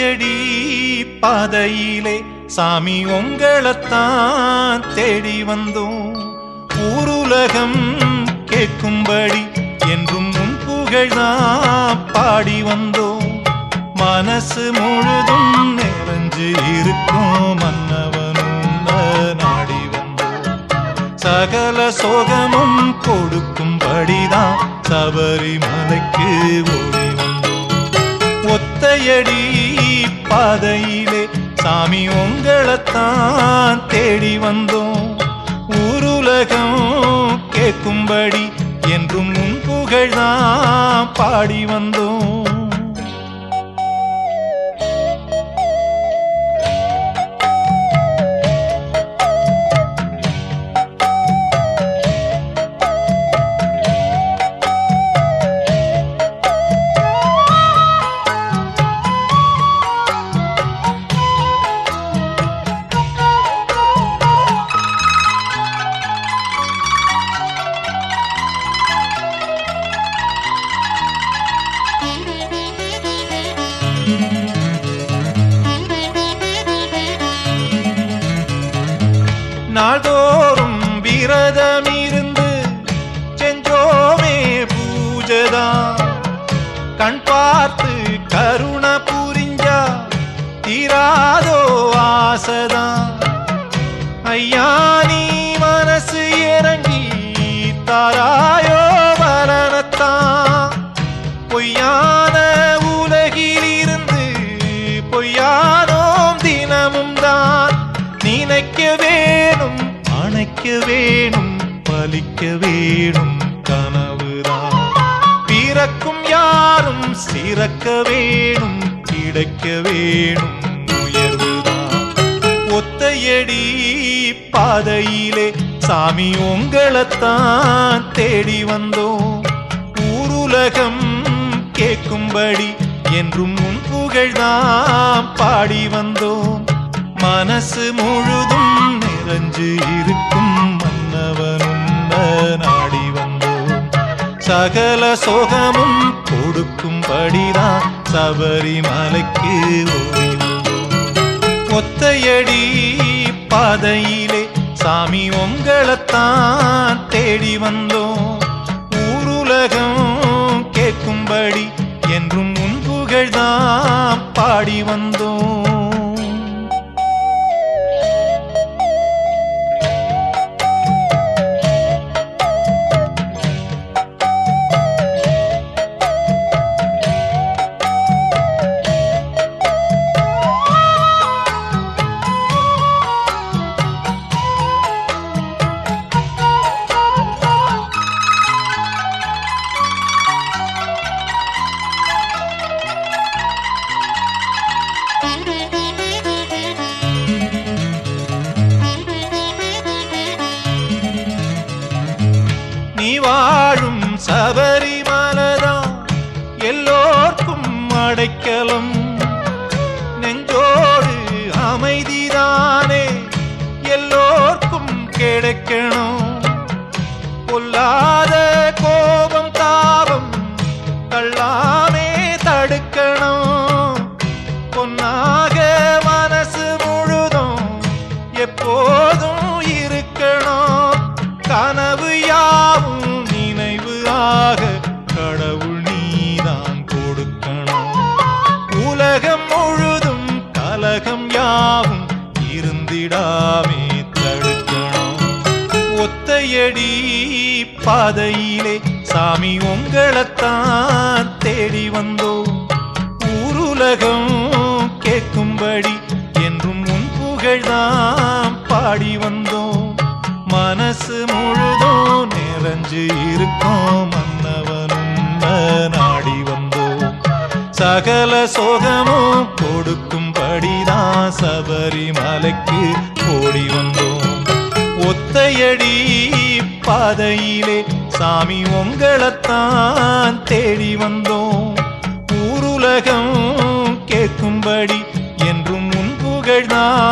ஒத்தையடி பாதையிலே சாமி உங்களைத்தான் தேடி வந்தோம் ஊருலகம் கேட்கும்படி என்றும் உன் புகழ்தான் பாடி வந்தோம் மனசு முழுதும் நிறைஞ்சு இருக்கும் மன்னவனும் நாடி வந்தோம் சகல சோகமும் கொடுக்கும்படிதான் சபரிமலைக்கு ஓடி வந்தோம் ஒத்தையடி பாதையிலே சாமி உங்களைத்தான் தேடி வந்தோம் ஊருலகம் கேட்கும்படி என்றும் உன் புகழ்தான் பாடி வந்தோம் நாள்தோறும் விரதம் இருந்து செஞ்சோமே பூஜதா கண் பார்த்து கருண புரிஞ்சா தீராதோ ஆசதா ஐயா நீ மனசு இறங்கி தாராயோ வரணத்தான் பொய்யான உலகில் இருந்து பொய்யானோம் தினமும் தான் நினைக்க வேணும் அணைக்க வேணும் பலிக்க வேணும் கனவுதான் பிறக்கும் யாரும் சிறக்க வேணும் கிடைக்க வேணும் உயர்வுதான் ஒத்தையடி பாதையிலே சாமி உங்களைத்தான் தேடி வந்தோம் ஊருலகம் கேட்கும்படி என்றும் உன் புகழ்தான் பாடி வந்தோம் மனசு முழுதும் நிறைஞ்சு இருக்கும் மன்னவனும் நாடி வந்தோம் சகல சோகமும் கொடுக்கும்படிதான் சபரிமலைக்கு ஓடி வந்தோம் ஒத்தையடி பாதையிலே சாமி உங்களைத்தான் தேடி வந்தோம் ஊருலகம் கேட்கும்படி என்றும் உன் புகழ்தான் பாடி வந்தோம் நீ வாழும் சபரிமலதான் எல்லோர்க்கும் அடைக்கலம் நெஞ்சோடு அமைதிதானே எல்லோர்க்கும் கிடைக்கணும் பொல்லாத கோபம் தாபம் தள்ளாமே தடுக்கணும் பொன்னாக மனசு முழுதும் எப்போதும் இருக்கணும் கனவு யாவும் நினைவு ஆக கடவுள் நீதான் கொடுக்கணும் உலகம் முழுதும் கலகம் யாவும் இருந்திடாமே தடுக்கணும் ஒத்தையடி பாதையிலே சாமி உங்களைத்தான் தேடி வந்தோம் ஊருலகம் கேட்கும்படி என்றும் உன் புகழ்தான் பாடி வந்தோம் மனசு முழுதும் நிறைஞ்சு இருக்கும் மன்னவனும் நாடி வந்தோம் சகல சோகமும் கொடுக்கும்படிதான் சபரிமலைக்கு ஓடி வந்தோம் ஒத்தையடி பாதையிலே சாமி உங்களைத்தான் தேடி வந்தோம் ஊருலகம் கேட்கும்படி என்றும் உன் புகழ்தான்